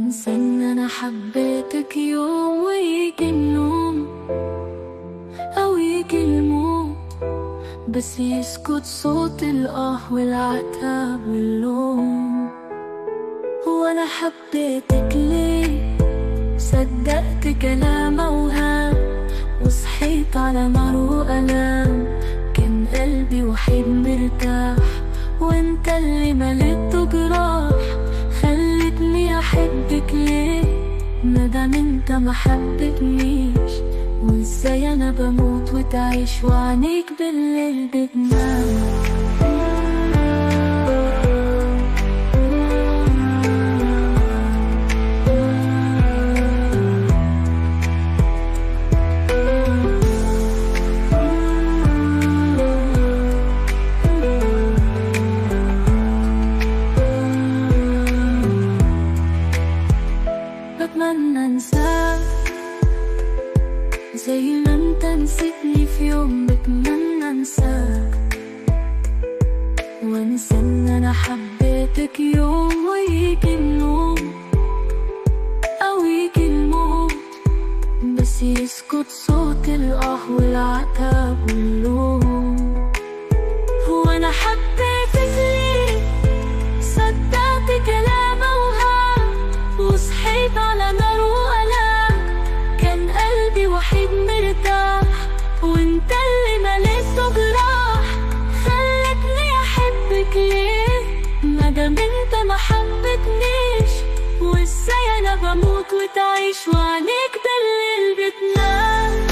وانسى ان انا حبيتك يوم ويجي النوم او يجي الموت بس يسكت صوت الاه والعتاب واللوم هو انا حبيتك ليه صدقت كلام اوهام وصحيت على نار وألام كان قلبي وحيد مرتاح وانت اللي مليته جراح خلتني احبك ليه مادام انت ما حبتنيش وازاي انا بموت وتعيش وعينيك بالليل بتنام بتمنى انساك زي ما انت نسيتني في يوم بتمنى انساك وانسى ان انا حبيتك يوم ويجي النوم او يجي الموت بس يسكت صوت الاه والعتاب واللوم هو انا حبيتك ليه صدقت كلام اوهام وصحيت على نار وألام كان قلبي وحيد مرتاح وانت اللي مليته جراح خلتني احبك ليه مادام انت ما حبتنيش وازاي انا بموت وتعيش وعينيك بالليل بتنام